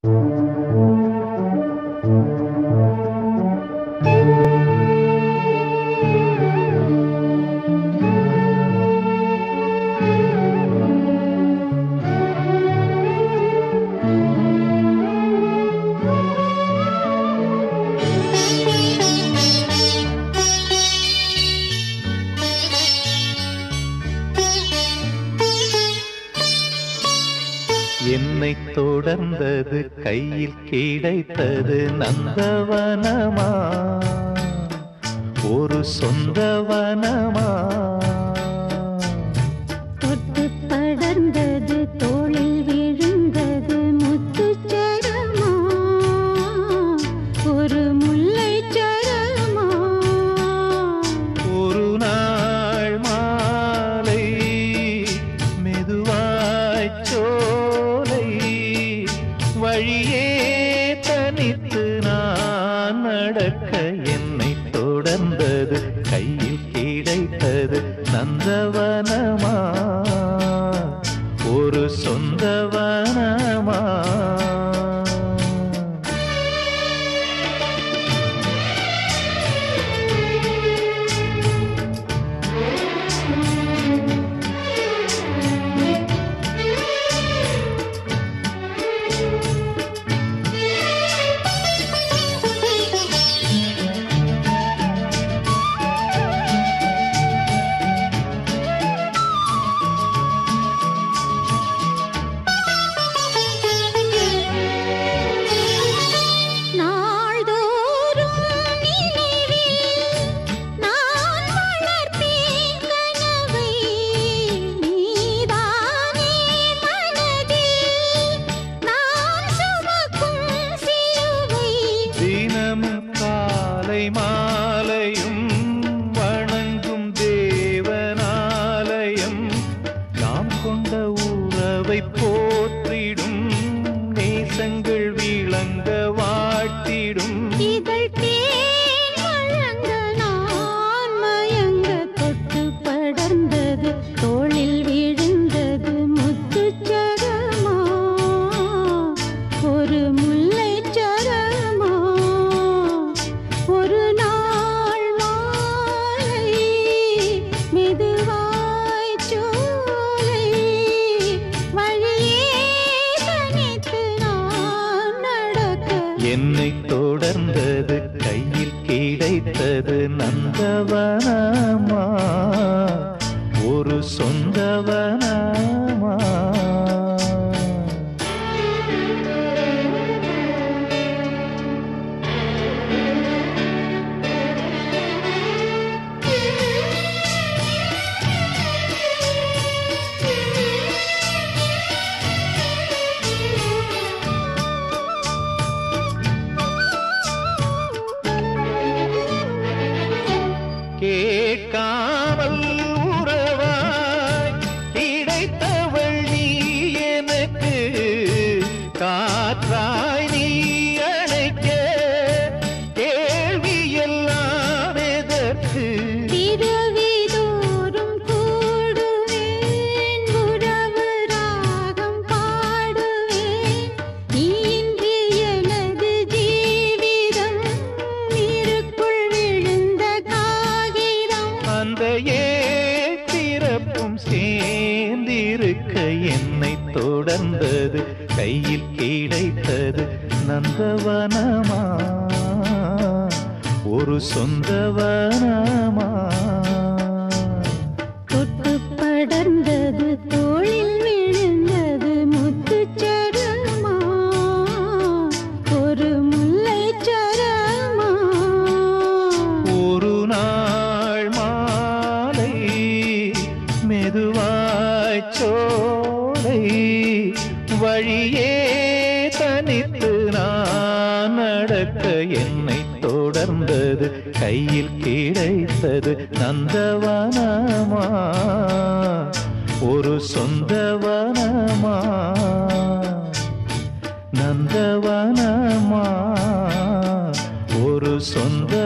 என்னை தொடர்ந்தது கையில் கிடைத்தது நந்தவனமா ஒரு சொந்தவனமா தொட்டு படர்ந்தது தோளில் விழுந்தது முத்துச்சரமா ஒரு முல்லைச் சரமா ஒரு நாள் மாலை மெதுவாய் சோலை வழியே தனித்து நான் நடக்க என்னை தொடர்ந்தது கையில் கிடைத்தது நந்தவனமா ஒரு சொந்தவனமா நாள்தோறும் நினைவில் நான் வளர்த்தேன் கனவை நீதானே மனதில் நான் சுமக்கும் சிலுவை தினமும் காலை மாலையும் வணங்கும் தேவனாலயம் நாம் கொண்ட உறவை போற்றிடும் நேசங்கள் விளங்க வாட்டிடும் இதழ் தேன் வழங்க நான் மயங்க தொட்டு படர்ந்தது தோளில் விழுந்தது முத்துச்சரமா ஒரு முல்லைச் சரமா ஒரு நாள் மாலை மெதுவாய் சோலை வழியே தனித்து நான் நடக்க என்னை தொடர்ந்தது கையில் கிடைத்தது நந்தவனமா ஒரு சொந்தவனமா கேட்காமல் உறவாய் கிடைத்தவள் நீ எனக்கு காற்றாய் நீ அழைக்க கேள்வி எல்லாம் எதற்கு திரவிதோறும் கூடுவேன் உறவு ராகம் பாடுவேன் இன்றி எனது ஜீவிதம் நீருக்குள் விழுந்த காகிதம் அந்த ஏத்திறப்பும் சேர்ந்திருக்க என்னை தொடர்ந்தது கையில் கிடைத்தது நந்தவனமா ஒரு சொந்தவனமா தொட்டு படர்ந்தது தோளில் விழுந்தது முத்துச்சரமா ஒரு முல்லைச் சரமா ஒரு நாள் மாலை மெதுவாய் சோலை வழியே தனித்து நான் நடக்க என்னை தொடர்ந்தது கையில் கிடைத்தது நந்தவனமா ஒரு சொந்தவனமா நந்தவனமா ஒரு சொந்த